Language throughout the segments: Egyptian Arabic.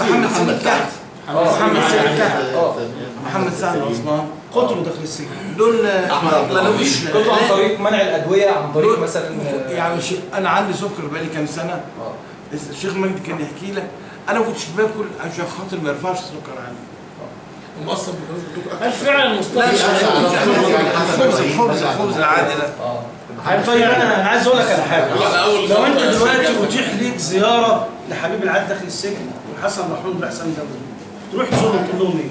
محمد سعيد كهف محمد سعيد كهف اه محمد سعد عثمان قتلوا داخل السجن دول أحمد ما لهمش كله عن طريق منع الادويه عن طريق مثلا آه، يعني ش- انا عندي سكر بقالي كام سنه اه الشيخ مجدي كان يحكي لك انا ما كنتش باكل عشان خاطر ما يرفعش السكر عندي هم اصلا ما كانوش بيدوك هل فعلا مصطفى الخبز الخبز الخبز العادي ده اه طيب انا انا عايز اقول لك على حاجه لا، أول لو خطوة انت دلوقتي السجن. اتيح ليك زياره لحبيب العاد داخل السجن وحسن محمود باحسان دولي تروح تزورهم تقول لهم ايه؟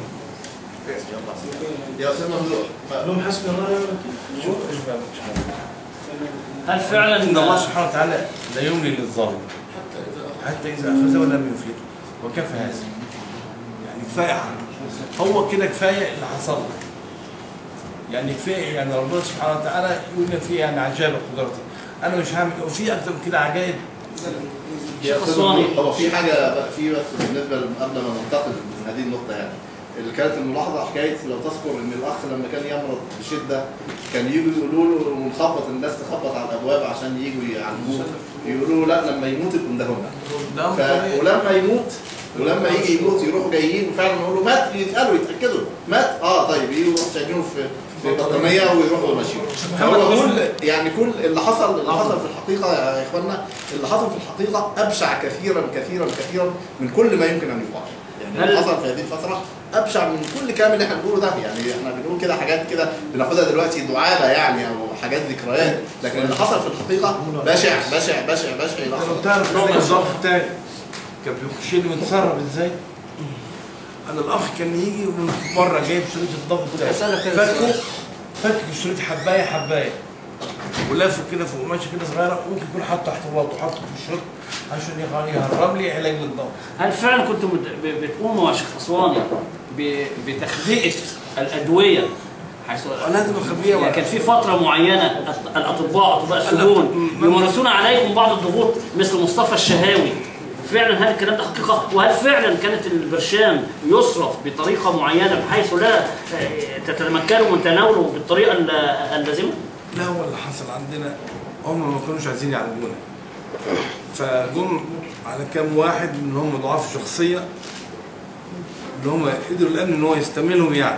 يا استاذ ممدوح تقول لهم حسبي الله ونعم الوكيل هل فعلا ان الله سبحانه وتعالى لا يملي للظالم حتى اذا اخذه لم يفلته وكفى هذا يعني كفايه عنه هو كده كفايه اللي حصل له يعني كفايه يعني ربنا سبحانه وتعالى يقول لنا فيه يعني عجائب قدرته انا مش هعمل وفي اكتر من كده عجائب يا أستاذ أسواني. ممدوح، هو في حاجه بقى في بس بالنسبه ل- قبل ما ننتقل من هذه النقطه يعني اللي كانت الملاحظه حكايه لو تذكر ان الاخ لما كان يمرض بشده كان يجوا يقولوا له ونخبط الناس تخبط على الابواب عشان يجوا يعالجوه يقولوا له لا لما يموت يبقى ندهولنا ده أمر ف... طبيعي. ولما يموت ولما يجي يموت يروحوا جايين وفعلا يقولوا مات يسالوا يتاكدوا مات اه طيب يجوا يروحوا شايلينه في في بطانيه ويروحوا ماشيين فهو كل يعني كل اللي حصل اللي حصل في الحقيقه يا اخوانا اللي حصل في الحقيقه ابشع كثيرا كثيرا كثيرا من كل ما يمكن ان يقال يعني اللي هل- حصل في هذه الفتره ابشع من كل كلام اللي احنا بنقوله ده يعني احنا بنقول كده حاجات كده بناخدها دلوقتي دعابه يعني او حاجات ذكريات لكن اللي حصل في الحقيقه بشع بشع بشع بشع الى لو اقصى تعرف نوع الضغط بتاعي كان بيخش لي متسرب ازاي؟ انا الاخ كان يجي من بره جايب شريط الضغط بتاعي أسألك كده فكه فك الشريط حبايه حبايه ولافه كده في قماشه كده صغيره ممكن يكون حاطه تحت باطه حاطه في الشريط عشان يغ- يهرب لي علاج للضغط هل فعلا كنتوا مت- ب- بتقوموا يا شيخ اسواني ب- بتخبئه الادويه حيث لازم اخبيها يعني كان في فتره معينه الأط- الاطباء اطباء السجون الأط- يمارسون عليكم بعض الضغوط مثل مصطفى الشهاوي فعلا هل الكلام ده حقيقه وهل فعلا كانت البرشام يصرف بطريقه معينه بحيث لا آه، تتمكنوا من تناوله بالطريقه الل- اللازمه؟ لا هو اللي حصل عندنا هم ما كانوش عايزين يعالجونا فجم على كام واحد من هم ضعاف شخصيه اللي هم قدروا الان ان هو يستعملهم يعني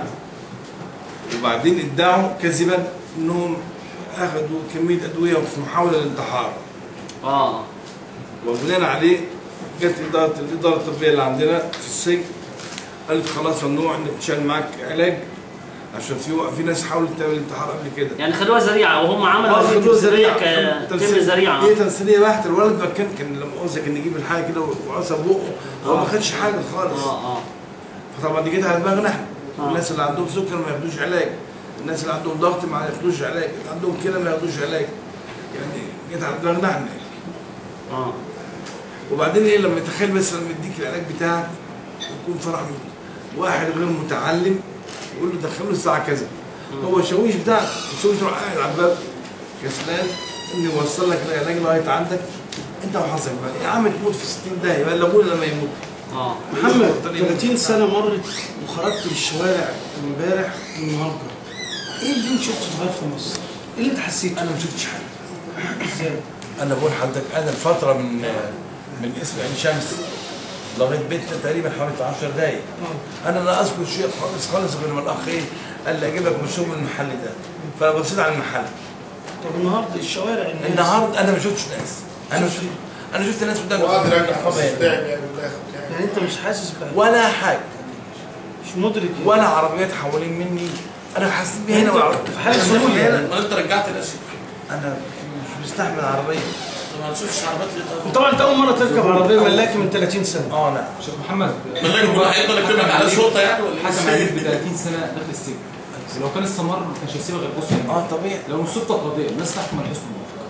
وبعدين ادعوا كذبا انهم اخذوا كميه ادويه في محاوله للانتحار اه وبناء عليه جت اداره الاداره الطبيه اللي عندنا في السجن قالت خلاص ممنوع انك تشيل معاك علاج عشان في في ناس حاولت تعمل انتحار قبل كده يعني خدوها ذريعه وهم عملوا هذه التمثيليه كتم ذريعه هي تمثيليه بحت الولد ما كان كان لما اوزع كان يجيب الحاجه كده وعصب بقه هو ما خدش حاجه خالص اه اه فطبعا دي جت على دماغنا احنا آه. الناس اللي عندهم سكر ما ياخدوش علاج الناس اللي عندهم ضغط ما ياخدوش علاج اللي عندهم كلى ما ياخدوش علاج يعني جت على دماغنا احنا اه وبعدين ايه لما تخيل بس لما يديك العلاج بتاعك يكون فرح من واحد غير متعلم يقول له دخله الساعه كذا هو الشاويش بتاعك الشاويش يروح قاعد على الباب كسلان انه يوصل لك العلاج لغايه عندك انت وحظك بقى يا عم تموت في 60 دقيقه بلغونا لما يموت اه محمد 30 سنه مرت وخرجت للشوارع امبارح والنهارده ايه اللي انت شفته اتغير في مصر؟ ايه اللي انت حسيته؟ انا ما شفتش حاجه ازاي؟ انا بقول لحضرتك انا الفتره من من اسم عين شمس لغايه بيتنا تقريبا حوالي 10 دقايق انا لا اذكر شيء خالص خالص غير ما الاخ ايه قال لي اجيب لك مشروب من المحل ده فانا بصيت على المحل طب النهارده الشوارع الناس النهارده انا ما شفتش ناس انا شفت انا شفت ناس قدام وقادر ارجع الخبر بس يعني. تعب يعني بالاخر يعني يعني انت مش حاسس بقى ولا حاجه مش مدرك يعني. ولا عربيات حوالين مني انا حسيت بيها هنا وعربيات في حالة ذهول يعني. ما انت رجعت الاشياء انا مش مستحمل عربيه طب ما تشوفش عربيات ليه طيب؟ طبعا انت اول مره تركب عربيه ملاكي من 30 سنه اه لا شيخ محمد من غير ما هيفضل يكتب لك على شرطه يعني ولا حكم ايه؟ عليك ب 30 سنه داخل السجن ولو كان استمر ما كانش هيسيبك غير بص اه طبيعي لو السلطه قاضيه الناس تحكم على حسن الموافقه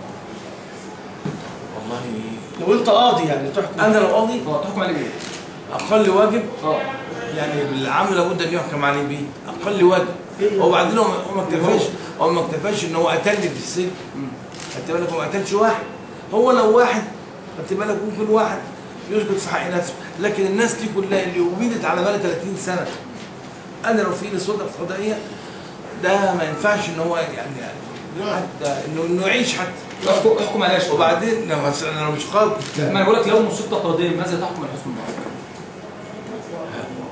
والله لو انت قاضي يعني تحكم انا لو قاضي اه تحكم عليه بايه؟ اقل واجب اه يعني بالعمل لابد ان يحكم عليه بيه اقل واجب وبعدين هو هو ما اكتفاش هو ما اكتفاش ان هو قتلني في السجن خدت بالك هو ما قتلش واحد هو لو واحد خدت بالك ممكن واحد يسكت في حق نفسه لكن الناس دي كلها اللي وجدت على بالها 30 سنه انا لو في لي سلطه قضائيه ده ما ينفعش ان هو يعني حتى انه انه يعيش حتى احكم احكم عليها شويه وبعدين لو انا لو مش قاضي ما انا بقول لك لو السلطه قاضيه ماذا تحكم على حسن الموافقه؟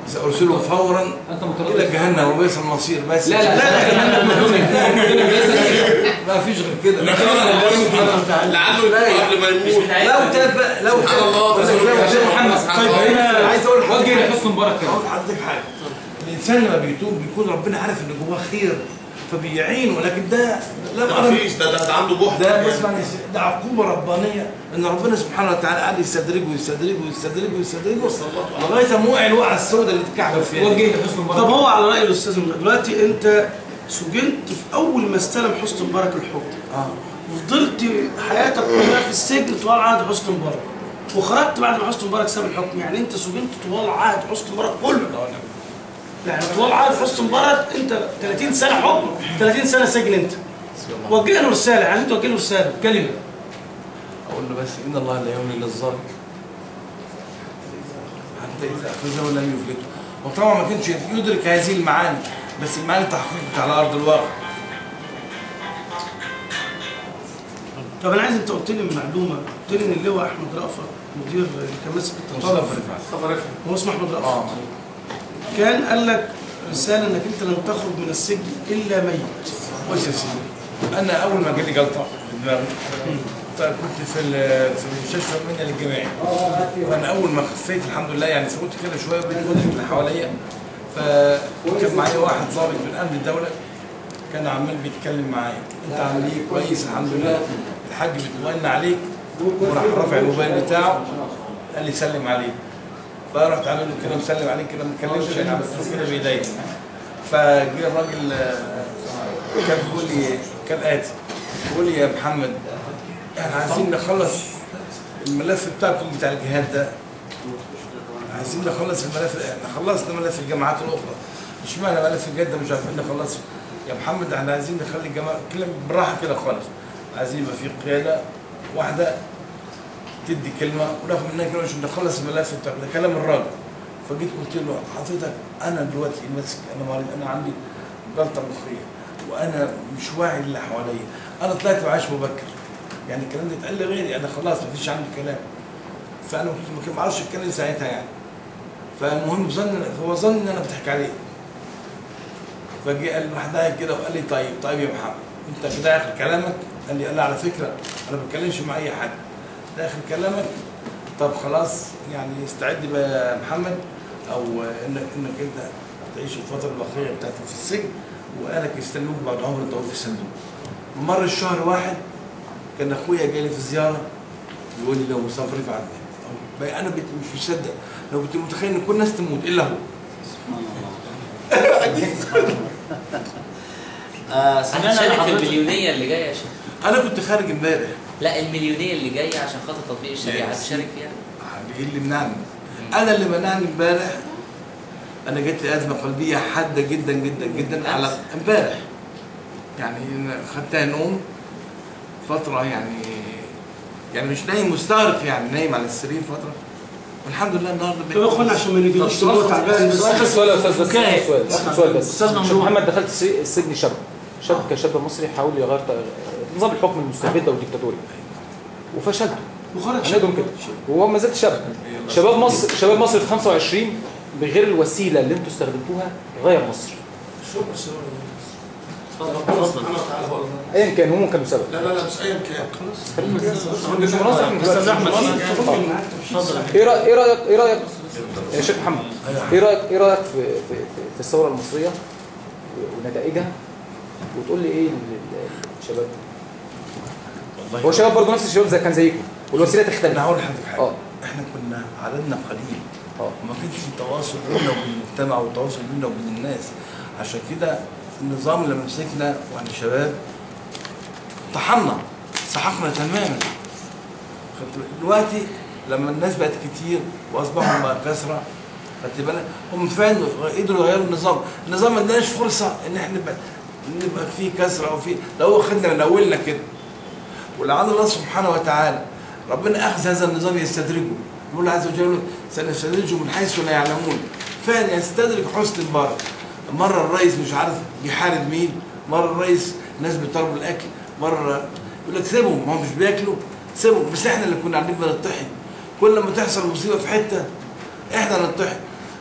سارسله فورا انت متردد الى جهنم وبئس المصير بس لا لا لا لا ما فيش غير كده لكن أنا لعله يكون قبل ما يموت لو تاب لو سبحان الله بس بس لو يا شيخ تاب محمد طيب هنا عايز اقول لحضرتك وجه حاجة. لحسن مبارك كده اقول لحضرتك حاجه الانسان لما بيتوب بيكون ربنا عارف ان جواه خير فبيعينه لكن ده لا ده مفيش ده ده ده عنده جهد ده يعني. بسمع ده عقوبه ربانيه ان ربنا سبحانه وتعالى قاعد يستدرجه ويستدرجه ويستدرجه ويستدرجه لغايه ما وقع الوقعه السوداء اللي اتكعبل فيها وجه لحسن مبارك طب هو على راي الاستاذ مبارك دلوقتي انت سجنت في اول ما استلم حسني مبارك الحكم اه وفضلت حياتك كلها في السجن طوال عهد حسني مبارك وخرجت بعد ما حسني مبارك ساب الحكم يعني انت سجنت طوال عهد حسني مبارك كله يعني طوال عهد حسني مبارك انت 30 سنه حكم 30 سنه سجن انت وجه له رساله يعني انت وجه له رساله كلمه اقول له بس ان الله لا يملي للظالم حتى اذا اخذه لم يفلته وطبعا ما كانش يدرك هذه المعاني بس المعاني تحققت على ارض الواقع طب انا عايز انت قلت لي معلومه قلت لي ان اللواء احمد رأفت مدير اللي كان ماسك التطرف مصطفى رفعت هو اسمه احمد رأفت اه كان قال لك رساله انك انت لن تخرج من السجن الا ميت بص يا سيدي انا اول ما جالي جلطه في دماغي فكنت في ال- في المستشفى المنيا الجامعي فانا اول ما خفيت الحمد لله يعني سقطت كده شويه بين كل اللي حواليا فكان معايا واحد ضابط من امن الدوله كان عمال بيتكلم معايا انت عامل ايه كويس الحمد لله الحاج بيتمنى عليك وراح رافع الموبايل بتاعه قال لي سلم عليه فرحت عامل له كده مسلم عليه كده ما اتكلمش انا عملت له كده بايديا فجه الراجل آه، كان بيقول لي كالاتي بيقول لي يا محمد احنا عايزين نخلص الملف بتاعكم بتاع الجهاد ده عايزين نخلص الملف احنا خلصنا ملف الجامعات الاخرى اشمعنى ملف الجهاد ده مش عارفين نخلصه يا محمد احنا عايزين نخلي الجامعه كلام بالراحه كده خالص عايزين يبقى في قياده واحده تدي كلمه وناخد منها كلمه عشان نخلص الملف بتاعك ده كلام الراجل فجيت قلت له حضرتك انا دلوقتي ماسك انا مريض انا عندي جلطه مخيه وانا مش واعي اللي حواليا انا طلعت معاش مبكر يعني الكلام ده اتقال لغيري انا خلاص مفيش عندي كلام فانا كنت ما اعرفش اتكلم ساعتها يعني فالمهم ظن هو ظن ان انا بضحك عليه فجي قال له واحد قاعد كده وقال لي طيب طيب يا محمد انت كده اخر كلامك قال لي قال لي على فكره انا ما بتكلمش مع اي حد ده اخر كلامك طب خلاص يعني استعد بقى يا محمد او انك انك انت هتعيش الفتره الاخيره بتاعتك في السجن واهلك يستنوك بعد عمر طويل في الصندوق مر الشهر واحد كان اخويا جاي لي في زياره يقول لي لو مصطفى رفعت مات بقى انا بت- مش مصدق لو كنت متخيل ان كل الناس تموت الا هو آه سمعنا هتشارك في لحضرتك المليونية اللي جاية يا شيخ انا كنت خارج امبارح لا المليونية اللي جاية عشان خاطر تطبيق الشريعة Yes. هتشارك فيها ايه اللي منعني انا اللي منعني امبارح انا جات لي ازمه قلبيه حاده جدا جدا جدا على امبارح يعني خدتها نوم فتره يعني يعني مش نايم مستغرق يعني نايم على السرير فتره والحمد لله النهارده طب يا اخوانا عشان ما نجيبوش تقول تعبان بس اخر سؤال يا استاذ بس فكاهة. اخر سؤال اخر سؤال بس أستاذ ممدوح. شوف محمد دخلت الس- السجن شاب شاب كشاب مصري حاول يغير ط- نظام الحكم المستبد والديكتاتوري وفشلت وخرج هنقدم كده وهو ما زال شاب شباب مصر شباب مصر في 25 بغير الوسيله اللي انتوا استخدمتوها غير مصر اتفضل سبحانه وتعالى هو ايا كان هو ممكن كان سبب لا لا لا مش ايا كان مش مناصر من استاذ دلوقتي. احمد اتفضل معاك اتفضل ايه رايك ايه رايك ايه رايك يا شيخ محمد ايه رايك ايه رايك في في في, في الثوره المصريه ونتائجها وتقول لي ايه الشباب هو شباب برضه نفس الشباب زي كان زيكم والوسيله تختلف انا هقول لحضرتك حاجه اه احنا كنا عددنا قليل اه وما كانش في تواصل بيننا وبين المجتمع وتواصل بيننا وبين الناس عشان كده النظام لما مسكنا واحنا شباب طحنا سحقنا تماما خدت بالك؟ دلوقتي لما الناس بقت كتير واصبحوا بقى كثره خدت بالك هم فعلا قدروا يغيروا النظام النظام ما اداناش فرصه ان احنا نبقى نبقى فيه كثره او فيه لو هو خدنا من اولنا كده ولعل الله سبحانه وتعالى ربنا اخذ هذا النظام يستدرجه يقول عز وجل سنستدرجه من حيث لا يعلمون فعلا يستدرج حسن مبارك مره الرئيس مش عارف بيحارب مين مره الرئيس الناس بيطلبوا الاكل مره يقول لك سيبهم ما هم مش بياكلوا سيبهم بس احنا اللي كنا قاعدين بنطحن كل ما تحصل مصيبه في حته احنا نطحن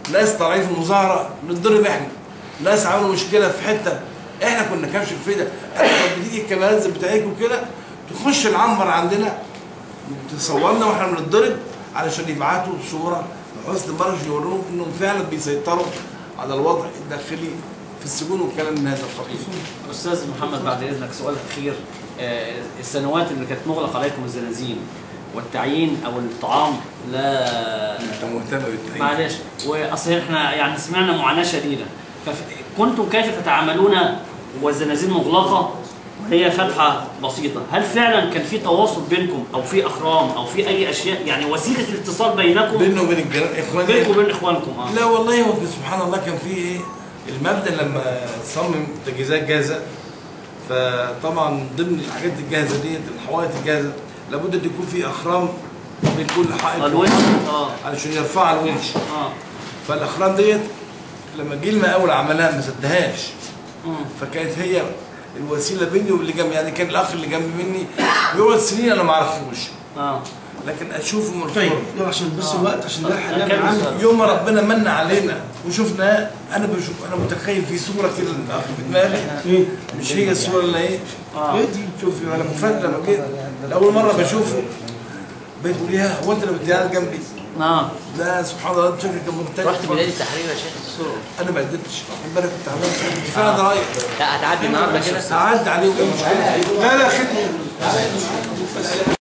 ناس طالعين في المظاهره نتضرب احنا ناس عملوا مشكله في حته احنا كنا كبش الفدا احنا كانت بتيجي الكاميرات بتاعتكم كده تخش العنبر عندنا تصورنا واحنا بنتضرب علشان يبعتوا صوره لحسن مبارك يوروهم انهم فعلا بيسيطروا على الوضع الداخلي في السجون والكلام من هذا القبيل. استاذ محمد بعد اذنك سؤال اخير آه، السنوات اللي كانت مغلق عليكم الزنازين والتعيين او الطعام لا انت مهتم بالتعيين معلش واصل احنا يعني سمعنا معاناه شديده فكنتم كيف تتعاملون والزنازين مغلقه وهي فتحه بسيطه هل فعلا كان في تواصل بينكم او في اخرام او في اي اشياء يعني وسيله الاتصال بينكم بينه وبين الجيران اخواني بينكم وبين اخوانكم اه لا والله هو سبحان الله كان في ايه المبدا لما صمم تجهيزات جاهزه فطبعا ضمن الحاجات الجاهزه ديت الحوائط الجاهزه لابد ان يكون في اخرام بين كل حائط الونش اه علشان يرفع الونش اه فالاخرام ديت لما جه المقاول عملها ما سدهاش مم. فكانت هي الوسيله بيني واللي جنبي يعني كان الاخ اللي جنبي مني بيقعد سنين انا ما اعرفوش اه لكن اشوفه من طيب الفرن يلا عشان بس الوقت عشان نلحق أنا نعمل كان عمل بسأل. يوم ما ربنا من علينا وشفنا انا بشوف انا متخيل في صوره كده في دماغي ايه مش هي الصوره اللي ايه اه ايه دي شوفي انا مفاجئ لما جيت لاول مره بشوفه بقيت بقول يا هو انت اللي بتديها جنبي اه لا سبحان الله شكلك كان مختلف رحت ميدان التحرير يا شيخ الصورة انا ما قدرتش امبارح كنت عامل كنت فعلا رايح لا هتعدي النهارده كده قعدت عليه وقال مشكله لا لا خدمه